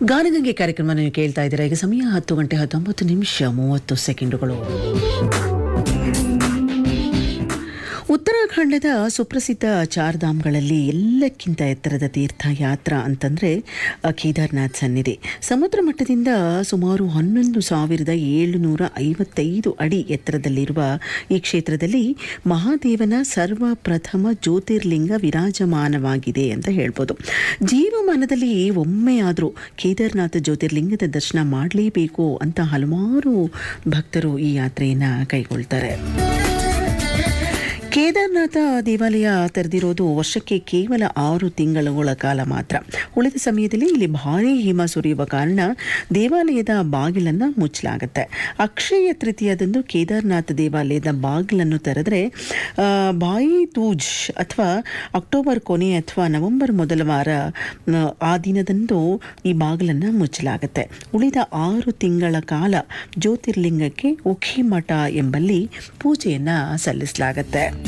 ಗಾನಗಂಗೆ ಕಾರ್ಯಕ್ರಮ ನೀವು ಕೇಳ್ತಾ ಇದ್ದೀರಾ ಈಗ ಸಮಯ ಹತ್ತು ಗಂಟೆ ಹತ್ತೊಂಬತ್ತು ನಿಮಿಷ ಮೂವತ್ತು ಸೆಕೆಂಡುಗಳು ಉತ್ತರಾಖಂಡದ ಸುಪ್ರಸಿದ್ಧ ಚಾರ್ಧಾಮ್ಗಳಲ್ಲಿ ಎಲ್ಲಕ್ಕಿಂತ ಎತ್ತರದ ತೀರ್ಥಯಾತ್ರಾ ಅಂತಂದರೆ ಕೇದಾರ್ನಾಥ್ ಸನ್ನಿಧಿ ಸಮುದ್ರ ಮಟ್ಟದಿಂದ ಸುಮಾರು ಹನ್ನೊಂದು ಸಾವಿರದ ಏಳುನೂರ ಐವತ್ತೈದು ಅಡಿ ಎತ್ತರದಲ್ಲಿರುವ ಈ ಕ್ಷೇತ್ರದಲ್ಲಿ ಮಹಾದೇವನ ಸರ್ವಪ್ರಥಮ ಜ್ಯೋತಿರ್ಲಿಂಗ ವಿರಾಜಮಾನವಾಗಿದೆ ಅಂತ ಹೇಳ್ಬೋದು ಜೀವಮಾನದಲ್ಲಿ ಒಮ್ಮೆ ಆದರೂ ಕೇದಾರ್ನಾಥ ಜ್ಯೋತಿರ್ಲಿಂಗದ ದರ್ಶನ ಮಾಡಲೇಬೇಕು ಅಂತ ಹಲವಾರು ಭಕ್ತರು ಈ ಯಾತ್ರೆಯನ್ನು ಕೈಗೊಳ್ತಾರೆ ಕೇದಾರ್ನಾಥ ದೇವಾಲಯ ತೆರೆದಿರೋದು ವರ್ಷಕ್ಕೆ ಕೇವಲ ಆರು ತಿಂಗಳುಗಳ ಕಾಲ ಮಾತ್ರ ಉಳಿದ ಸಮಯದಲ್ಲಿ ಇಲ್ಲಿ ಭಾರೀ ಹಿಮ ಸುರಿಯುವ ಕಾರಣ ದೇವಾಲಯದ ಬಾಗಿಲನ್ನು ಮುಚ್ಚಲಾಗುತ್ತೆ ಅಕ್ಷಯ ತೃತೀಯದಂದು ಕೇದಾರ್ನಾಥ ದೇವಾಲಯದ ಬಾಗಿಲನ್ನು ತೆರೆದರೆ ಆ, ಬಾಯಿ ತೂಜ್ ಅಥವಾ ಅಕ್ಟೋಬರ್ ಕೊನೆ ಅಥವಾ ನವೆಂಬರ್ ಮೊದಲ ವಾರ ಆ, ಆ ದಿನದಂದು ಈ ಬಾಗಿಲನ್ನು ಮುಚ್ಚಲಾಗುತ್ತೆ ಉಳಿದ ಆರು ತಿಂಗಳ ಕಾಲ ಜ್ಯೋತಿರ್ಲಿಂಗಕ್ಕೆ ಉಖಿ ಮಠ ಎಂಬಲ್ಲಿ ಪೂಜೆಯನ್ನು ಸಲ್ಲಿಸಲಾಗುತ್ತೆ